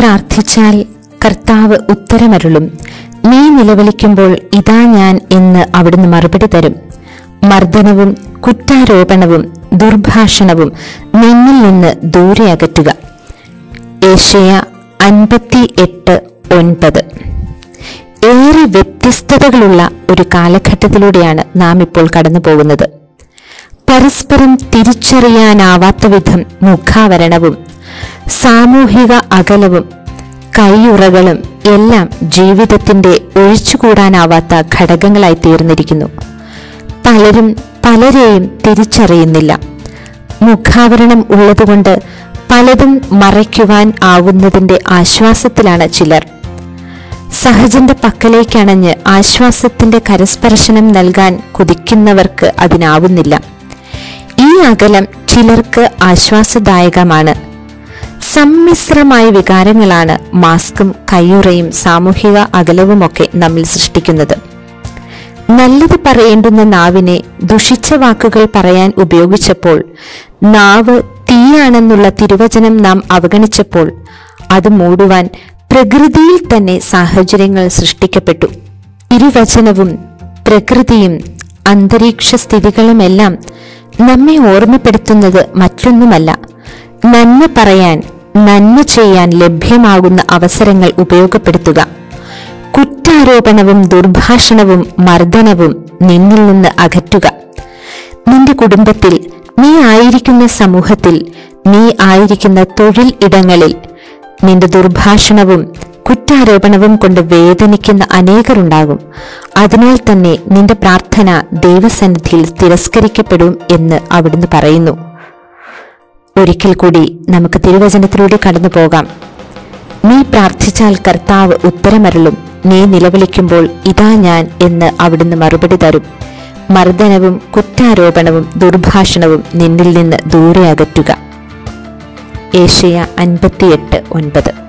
പ്രാർത്ഥിച്ചാൽ കർത്താവ് ഉത്തരമരുളും നീ നിലവിളിക്കുമ്പോൾ ഇതാ ഞാൻ എന്ന് അവിടുന്ന് മറുപടി തരും മർദ്ദനവും കുറ്റാരോപണവും ദുർഭാഷണവും നിന്നിൽ നിന്ന് ദൂരെ അകറ്റുക ഏഷ്യ അൻപത്തി എട്ട് ഒൻപത് ഏറെ വ്യത്യസ്തതകളുള്ള ഒരു കാലഘട്ടത്തിലൂടെയാണ് നാം ഇപ്പോൾ കടന്നു പോകുന്നത് പരസ്പരം തിരിച്ചറിയാനാവാത്ത വിധം മുഖാവരണവും സാമൂഹിക അകലവും കൈയുറകളും എല്ലാം ജീവിതത്തിന്റെ ഒഴിച്ചുകൂടാനാവാത്ത ഘടകങ്ങളായി തീർന്നിരിക്കുന്നു പലരും പലരെയും തിരിച്ചറിയുന്നില്ല മുഖാവരണം ഉള്ളതുകൊണ്ട് പലതും മറയ്ക്കുവാൻ ആവുന്നതിന്റെ ആശ്വാസത്തിലാണ് ചിലർ സഹജന്റെ പക്കലേക്കണഞ്ഞ് ആശ്വാസത്തിന്റെ കരസ്പർശനം നൽകാൻ കുതിക്കുന്നവർക്ക് അതിനാവുന്നില്ല ഈ അകലം ചിലർക്ക് ആശ്വാസദായകമാണ് സമ്മിശ്രമായ വികാരങ്ങളാണ് മാസ്കും കയ്യുറയും സാമൂഹിക അകലവുമൊക്കെ നമ്മിൽ സൃഷ്ടിക്കുന്നത് നല്ലത് പറയേണ്ടുന്ന നാവിനെ ദുഷിച്ച വാക്കുകൾ പറയാൻ ഉപയോഗിച്ചപ്പോൾ നാവ് തീയാണെന്നുള്ള തിരുവചനം നാം അവഗണിച്ചപ്പോൾ അത് മൂടുവാൻ പ്രകൃതിയിൽ തന്നെ സാഹചര്യങ്ങൾ സൃഷ്ടിക്കപ്പെട്ടു ഇരുവചനവും പ്രകൃതിയും അന്തരീക്ഷ സ്ഥിതികളുമെല്ലാം നമ്മെ ഓർമ്മപ്പെടുത്തുന്നത് മറ്റൊന്നുമല്ല നന്മ പറയാൻ നന്മ ചെയ്യാൻ ലഭ്യമാകുന്ന അവസരങ്ങൾ ഉപയോഗപ്പെടുത്തുക കുറ്റാരോപണവും ദുർഭാഷണവും മർദ്ദനവും നിന്നിൽ നിന്ന് അകറ്റുക നിന്റെ കുടുംബത്തിൽ നീ ആയിരിക്കുന്ന സമൂഹത്തിൽ നീ ആയിരിക്കുന്ന തൊഴിൽ ഇടങ്ങളിൽ നിന്റെ ദുർഭാഷണവും കുറ്റാരോപണവും കൊണ്ട് വേദനിക്കുന്ന അനേകരുണ്ടാകും അതിനാൽ തന്നെ നിന്റെ പ്രാർത്ഥന ദൈവസന്നിധിയിൽ തിരസ്കരിക്കപ്പെടും എന്ന് അവിടുന്ന് പറയുന്നു ഒരിക്കൽ കൂടി നമുക്ക് തിരുവചനത്തിലൂടെ കടന്നു പോകാം നീ പ്രാർത്ഥിച്ചാൽ കർത്താവ് ഉത്തരമരുളും നീ നിലവിളിക്കുമ്പോൾ ഇതാ ഞാൻ എന്ന് അവിടുന്ന് മറുപടി തരും മർദ്ദനവും കുറ്റാരോപണവും ദുർഭാഷണവും നിന്നിൽ നിന്ന് ദൂരെ അകറ്റുക ഏഷ്യ അൻപത്തിയെട്ട് ഒൻപത്